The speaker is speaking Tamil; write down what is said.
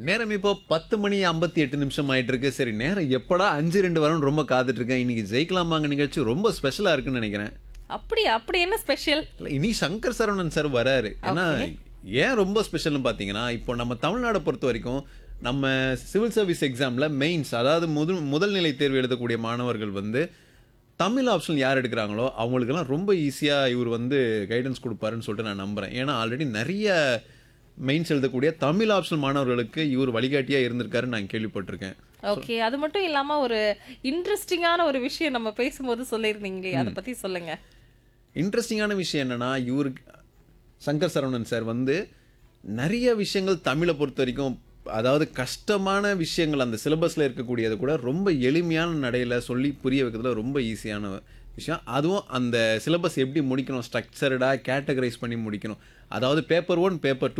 நேரம் இப்போ பத்து மணி ஐம்பத்தி எட்டு நிமிஷம் ஆயிட்டு இருக்கு சரி நேரம் எப்படா அஞ்சு ரெண்டு வரும் ரொம்ப காத்துட்டு இருக்கேன் இன்னைக்கு ஜெயிக்கலாமாங்க நிகழ்ச்சி ரொம்ப ஸ்பெஷலா இருக்குன்னு நினைக்கிறேன் அப்படி அப்படி என்ன ஸ்பெஷல் இல்ல, இனி சங்கர் சரவணன் சார் வராரு ஏன்னா ஏன் ரொம்ப ஸ்பெஷல்னு பார்த்தீங்கன்னா இப்போ நம்ம தமிழ்நாடை பொறுத்த வரைக்கும் நம்ம சிவில் சர்வீஸ் எக்ஸாம்ல மெயின்ஸ் அதாவது முதல் முதல் நிலை தேர்வு எழுதக்கூடிய மாணவர்கள் வந்து தமிழ் ஆப்ஷன் யார் எடுக்கிறாங்களோ அவங்களுக்கெல்லாம் ரொம்ப ஈஸியாக இவர் வந்து கைடன்ஸ் கொடுப்பாருன்னு சொல்லிட்டு நான் நம்புறேன் ஏன்னா ஆல்ரெடி நிறைய மெயின்ஸ் எழுதக்கூடிய தமிழ் ஆப்ஷன் மாணவர்களுக்கு இவர் வழிகாட்டியாக இருந்திருக்காருன்னு நான் கேள்விப்பட்டிருக்கேன் ஓகே அது மட்டும் இல்லாம ஒரு இன்ட்ரெஸ்டிங்கான ஒரு விஷயம் நம்ம பேசும்போது சொல்லியிருந்தீங்களே அதை பத்தி சொல்லுங்க இன்ட்ரெஸ்டிங்கான விஷயம் என்னன்னா இவர் சங்கர் சரவணன் சார் வந்து நிறைய விஷயங்கள் தமிழை பொறுத்த வரைக்கும் அதாவது கஷ்டமான விஷயங்கள் அந்த சிலபஸில் இருக்கக்கூடியது கூட ரொம்ப எளிமையான நடையில் சொல்லி புரிய வைக்கிறதுல ரொம்ப ஈஸியான விஷயம் அதுவும் அந்த சிலபஸ் எப்படி முடிக்கணும் ஸ்ட்ரக்சர்டாக கேட்டகரைஸ் பண்ணி முடிக்கணும் அதாவது பேப்பர் ஒன் பேப்பர் டூ